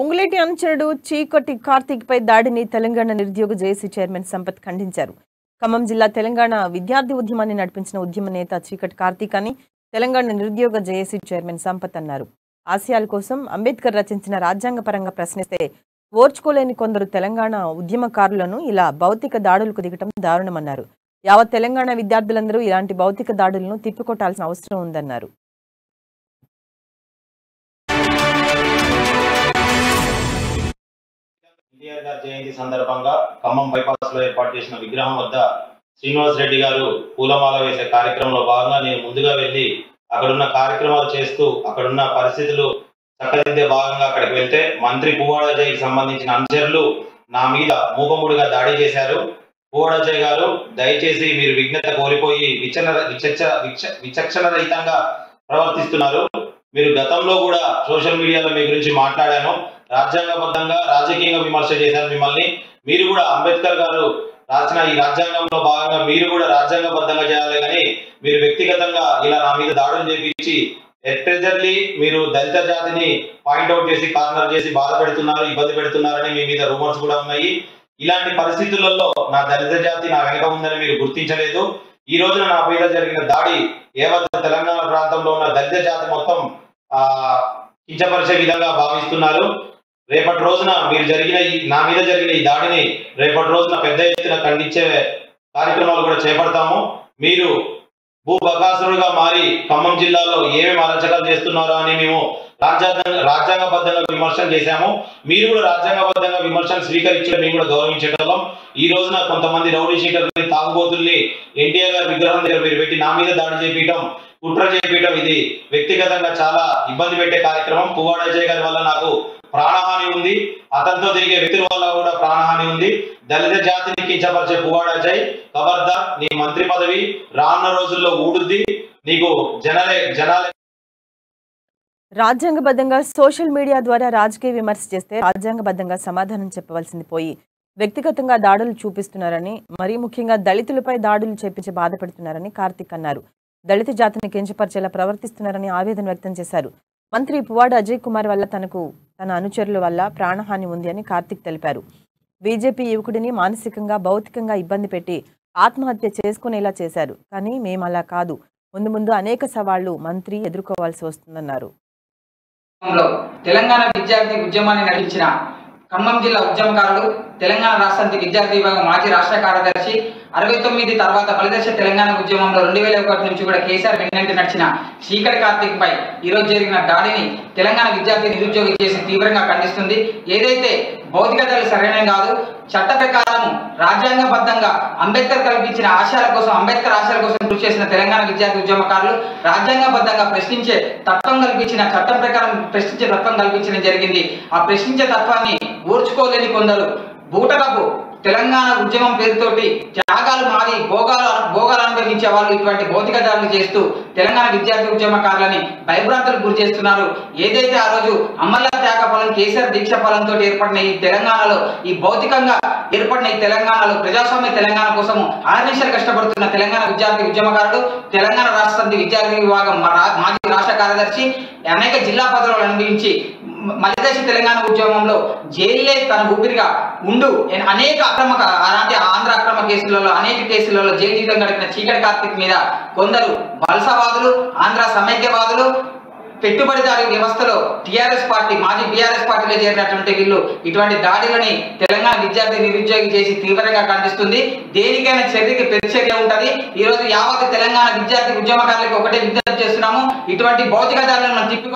పొంగులేటి అనుచరుడు చీకొట్టి కార్తీక్ పై దాడిని తెలంగాణ నిరుద్యోగ జేఏసీ చైర్మన్ సంపత్ ఖండించారు ఖమ్మం జిల్లా తెలంగాణ విద్యార్థి ఉద్యమాన్ని నడిపించిన ఉద్యమ నేత చీకటి కార్తీక్ అని తెలంగాణ నిరుద్యోగ జేఏసీ చైర్మన్ సంపత్ అన్నారు ఆశయాల కోసం అంబేద్కర్ రచించిన రాజ్యాంగపరంగా ప్రశ్నిస్తే ఓర్చుకోలేని కొందరు తెలంగాణ ఉద్యమకారులను ఇలా భౌతిక దాడులకు దిగటం దారుణమన్నారు యావత్ తెలంగాణ విద్యార్థులందరూ ఇలాంటి భౌతిక దాడులను తిప్పికొట్టాల్సిన అవసరం ఉందన్నారు ఎన్టీఆర్ గారి జయంతి సందర్భంగా ఖమ్మం బైపాస్ లో ఏర్పాటు చేసిన విగ్రహం వద్ద శ్రీనివాస్ రెడ్డి గారు పూలమాల వేసే కార్యక్రమంలో భాగంగా నేను ముందుగా వెళ్ళి అక్కడున్న కార్యక్రమాలు చేస్తూ అక్కడున్న పరిస్థితులు చక్కదిద్దే భాగంగా అక్కడికి వెళ్తే మంత్రి పువ్వాడజయ్కి సంబంధించిన అనుచరులు నా మీద మూపముడిగా దాడి చేశారు పువ్వాడజయ్ గారు దయచేసి మీరు విఘ్నత కోల్పోయి విచన విచక్ష విచ- విచక్షణ రహితంగా ప్రవర్తిస్తున్నారు మీరు గతంలో కూడా సోషల్ మీడియాలో మీ గురించి మాట్లాడాను రాజ్యాంగబద్ధంగా రాజకీయంగా విమర్శ చేశారు మిమ్మల్ని మీరు కూడా అంబేద్కర్ గారు రాసిన ఈ రాజ్యాంగంలో భాగంగా మీరు కూడా రాజ్యాంగబద్ధంగా చేయాలి కానీ మీరు వ్యక్తిగతంగా ఇలా నా మీద దాడులు చేపించి ఎట్రెజర్లీ మీరు దళిత జాతిని పాయింట్అవుట్ చేసి కార్నర్ చేసి బాధ పెడుతున్నారు ఇబ్బంది పెడుతున్నారని మీ మీద రూమర్స్ కూడా ఉన్నాయి ఇలాంటి పరిస్థితులలో నా దళిత జాతి నా వెనక ఉందని మీరు గుర్తించలేదు ఈ రోజున నా మీద జరిగిన దాడి ఏవత్ తెలంగాణ ప్రాంతంలో ఉన్న దళిత జాతి మొత్తం ఆ కించపరిచే విధంగా భావిస్తున్నారు రేపటి రోజున మీరు జరిగిన ఈ నా మీద జరిగిన ఈ దాడిని రేపటి రోజున పెద్ద ఎత్తున ఖండించే కార్యక్రమాలు కూడా చేపడతాము మీరు భూ బకాసురుగా మారి ఖమ్మం జిల్లాలో ఏమేమి అరచకాలు చేస్తున్నారో అని మేము రాజ్యాంగ రాజ్యాంగబద్ధంగా విమర్శలు చేశాము మీరు కూడా రాజ్యాంగబద్ధంగా విమర్శలు స్వీకరించడం మేము కూడా గౌరవించేటోళ్ళం ఈ రోజున కొంతమంది రౌడీ షీటర్ని తాగుబోతుల్ని ఎన్టీఆర్ గారి విగ్రహం దగ్గర మీరు పెట్టి నా మీద దాడి చేపించడం కుట్ర చేపించడం ఇది వ్యక్తిగతంగా చాలా ఇబ్బంది పెట్టే కార్యక్రమం పువ్వాడ అజయ్ గారి వల్ల నాకు ప్రాణహాని ఉంది అతనితో తిరిగే వ్యక్తుల వల్ల కూడా ప్రాణహాని ఉంది దళిత జాతిని కించపరిచే పువ్వాడ అజయ్ ఖబర్దార్ నీ మంత్రి పదవి రానున్న రోజుల్లో ఊడుద్ది నీకు జనలే జనాలే రాజ్యాంగబద్ధంగా సోషల్ మీడియా ద్వారా రాజకీయ విమర్శ చేస్తే రాజ్యాంగబద్ధంగా సమాధానం చెప్పవలసింది పోయి వ్యక్తిగతంగా దాడులు చూపిస్తున్నారని మరీ ముఖ్యంగా దళితులపై దాడులు చేపించి బాధపెడుతున్నారని కార్తిక్ అన్నారు దళిత జాతిని కించపరిచేలా ప్రవర్తిస్తున్నారని ఆవేదన వ్యక్తం చేశారు మంత్రి పువ్వాడ అజయ్ కుమార్ వల్ల తనకు తన అనుచరుల వల్ల ప్రాణహాని ఉంది అని కార్తిక్ తెలిపారు బీజేపీ యువకుడిని మానసికంగా భౌతికంగా ఇబ్బంది పెట్టి ఆత్మహత్య చేసుకునేలా చేశారు కానీ మేము అలా కాదు ముందు ముందు అనేక సవాళ్లు మంత్రి ఎదుర్కోవాల్సి వస్తుందన్నారు లో తెలంగాణ విద్యార్థి ఉద్యమాన్ని నడిపించిన ఖమ్మం జిల్లా ఉద్యమకారులు తెలంగాణ రాష్ట్రానికి విద్యార్థి విభాగం మాజీ రాష్ట్ర కార్యదర్శి అరవై తొమ్మిది తర్వాత బలిదశ తెలంగాణ ఉద్యమంలో రెండు వేల ఒకటి నుంచి కూడా కేసీఆర్ వెన్నంటి నడిచిన చీకటి కార్తీక్ పై ఈరోజు జరిగిన దాడిని తెలంగాణ విద్యార్థి నిరుద్యోగి చేసి తీవ్రంగా ఖండిస్తుంది ఏదైతే భౌతిక దాడులు సరైన కాదు చట్ట ప్రకారం రాజ్యాంగబద్ధంగా అంబేద్కర్ కల్పించిన ఆశయాల కోసం అంబేద్కర్ ఆశయాల కోసం కృషి చేసిన తెలంగాణ విద్యార్థి ఉద్యమకారులు రాజ్యాంగబద్ధంగా ప్రశ్నించే తత్వం కల్పించిన చట్టం ప్రకారం ప్రశ్నించే తత్వం కల్పించడం జరిగింది ఆ ప్రశ్నించే తత్వాన్ని ఓర్చుకోలేని కొందరు బూటకపు తెలంగాణ ఉద్యమం పేరుతోటి త్యాగాలు మారి భోగాలు భోగాలు అనుభవించే వాళ్ళు ఇటువంటి భౌతిక దాడులు చేస్తూ తెలంగాణ విద్యార్థి ఉద్యమకారులని భయభ్రాంతులకు గురి చేస్తున్నారు ఏదైతే ఆ రోజు అమర్ల త్యాగ ఫలం కేసీఆర్ దీక్ష ఫలంతో ఏర్పడిన ఈ తెలంగాణలో ఈ భౌతికంగా ఏర్పడిన ఈ తెలంగాణలో ప్రజాస్వామ్య తెలంగాణ కోసం ఆర్నిషలు కష్టపడుతున్న తెలంగాణ విద్యార్థి ఉద్యమకారుడు తెలంగాణ రాష్ట్ర సమితి విద్యార్థి విభాగం మా రా- మాజీ రాష్ట్ర కార్యదర్శి అనేక జిల్లా పదవులు అనుభవించి మలిదశ తెలంగాణ ఉద్యమంలో జైలే తన ఊపిరిగా ఉండు ఎన్- అనేక అక్రమ అలాంటి ఆంధ్ర అక్రమ కేసులలో అనేక కేసులలో జైలు జీవితం గడిపిన చీకటి కార్తీక్ మీద కొందరు వలసవాదులు ఆంధ్ర సమైక్యవాదులు పెట్టుబడిదారు వ్యవస్థలో టిఆర్ఎస్ పార్టీ మాజీ బీఆర్ఎస్ పార్టీలో చేరినటువంటి వీళ్ళు ఇటువంటి దాడులని తెలంగాణ విద్యార్థి నిరుద్యోగి చేసి తీవ్రంగా ఖండిస్తుంది దేనికైనా చర్యకి ప్రతిచర్య ఉంటది ఈ రోజు యావత్ తెలంగాణ విద్యార్థి ఉద్యమకారులకు ఒకటే విజ్ఞప్తి చేస్తున్నాము ఇటువంటి భౌతిక దాడులను మనం తిప్పి